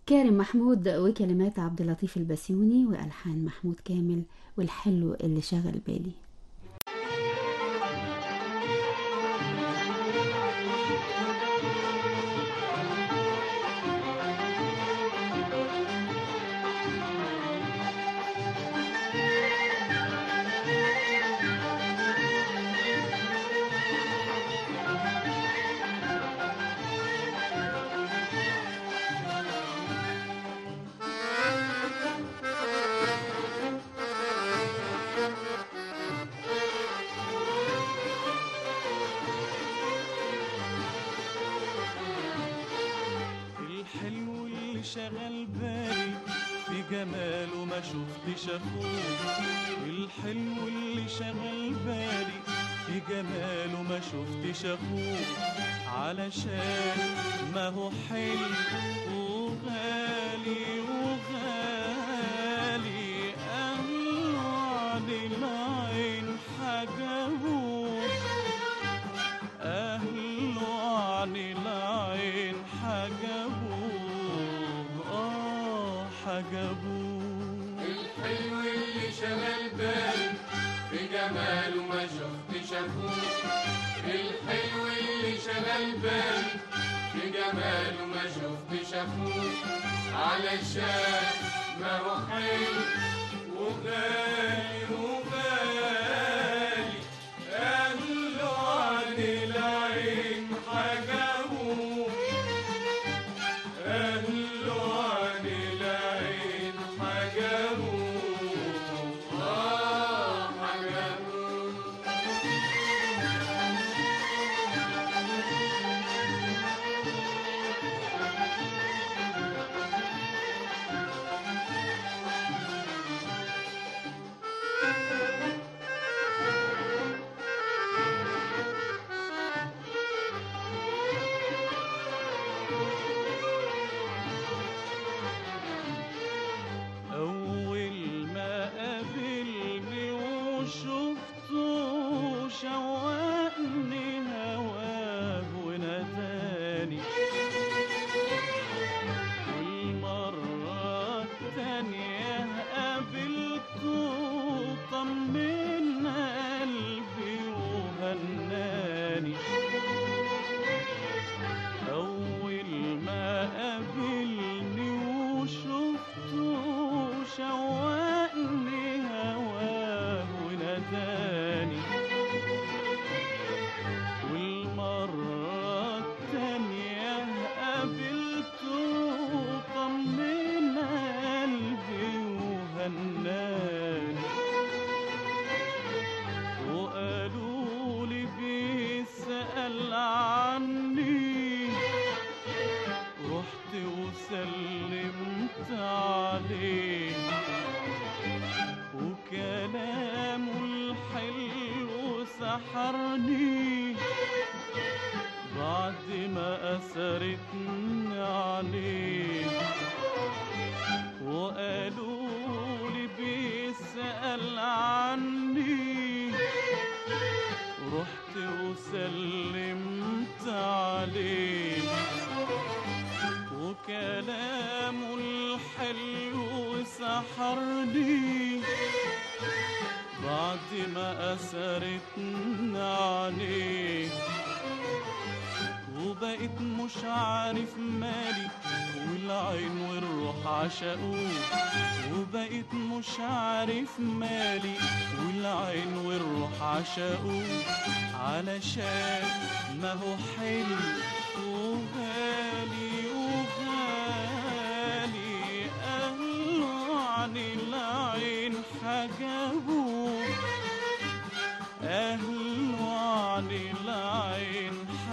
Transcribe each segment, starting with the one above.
كارم محمود وكلمات عبد اللطيف البسيوني والحان محمود كامل والحلو اللي شغل بالي الحلو اللي شغل بالي في جماله ما شفتش اخوه الحلو اللي شغل بالي في جماله ما شفتش اخوه علشان ما هو حلو وغالي وغالي اهله عن العين حجبوه أهله عن العين حجبوه آه حجبوه الحلو اللي شغل بالي في جماله ما شفتش اخوه الحلو اللي شغل بالي في جماله ما شفتش اخوه علشان ما هو حلو وغالي وغالي اهله عن العين حجبوه أهله عن العين حجبوه آه حجبوه أول ما قابلني وشفته شوقني هواه وناداني والمرة التانية قابلته طمن قلبي وهناني أول ما قابلني وشفته شوقني هواه وناداني والمرة التانية قابلته طمن قلبي وهناني وقالوا لي بيسأل عني رحت وسلمت عليه وكلامه الحلو سحرني بعد ما أسرتني عليه وقالوا لي بيسأل عني رحت وسلمت عليه وكلامه الحلو سحرني بعد ما أسرتني عليه وبقيت مش عارف مالي والعين والروح عشقوه وبقيت مش عارف مالي والعين والروح عشقوه علشان ما هو حلو وغالي وغالي أهله عن العين حجبوه أهله عن العين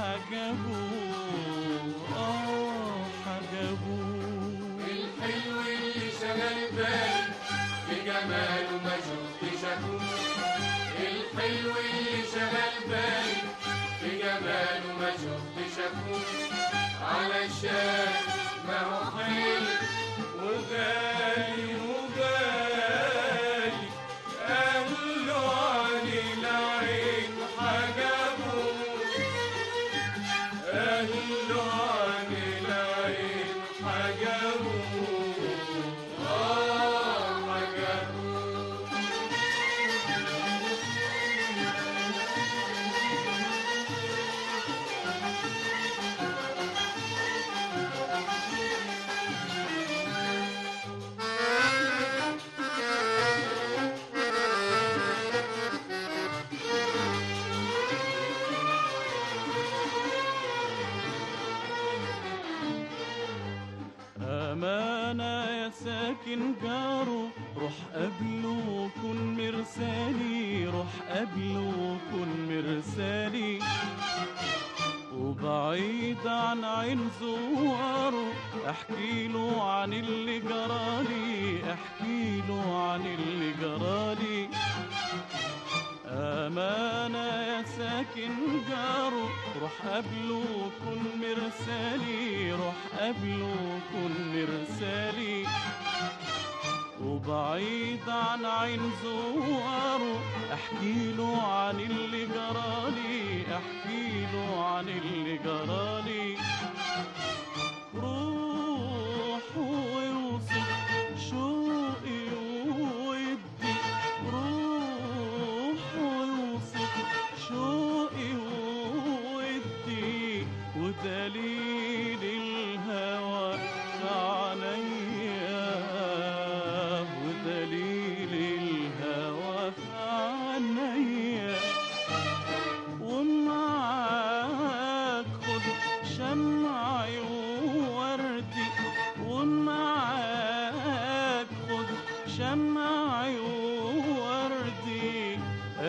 حجبوه آه حجبوه الحلو اللي شغل بالي بجماله ما شفتش اخوه الحلو اللي شغل بالي بجماله ما شفتش اخوه علشان ما هو حلو وغالي وغالي أهله عن العين حجبوه أهله عن العين حجبوه حجبوه آه حجبوه أمانة يا ساكن جاره روح قبله كن مرسالي روح قبله كن مرسالي وبعيد عن عين زواره احكي له عن اللي جرالي احكي له عن اللي جرالي أمانة يا ساكن جاره روح قبله كن مرسالي روح قبله كن مرسالي وبعيد عن عين زواره احكي له عن اللي جرالي احكي له عن اللي جرالي روح ووصف شوقي وودي روح ووصف شوقي وودي ودليل الهوى في عينيا ودليل الهوى في عينيا ومعاك خد شمعي ووردي ومعاك خد شمعي ووردي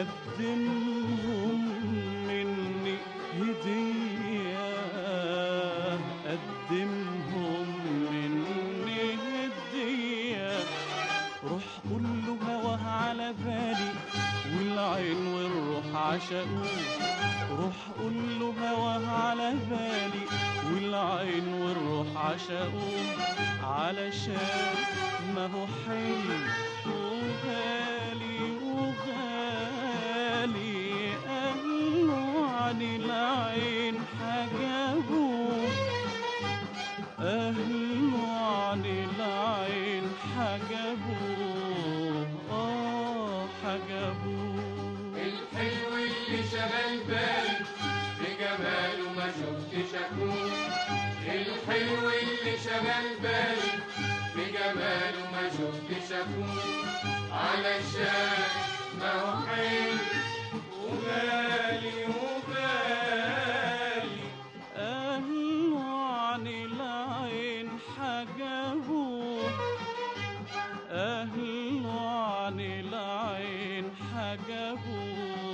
قدمهم مني هدية قدمهم مني هدية روح قول له هواه على بالي والعين والروح عشقوه روح قول له هواه على بالي والعين والروح عشقوه علشان ما هو حلو وغالي وغالي قالوا عن العين حجبوه أهله عن العين حجبوه آه حجبوه الحلو اللي شغل بالي بجماله ما شفتش اكون الحلو اللي شغل بالي بجماله ما شفتش اكون علشان ما هو حلو وغالي وغالي أهله عن العين حجبوه أهله عن العين حجبوه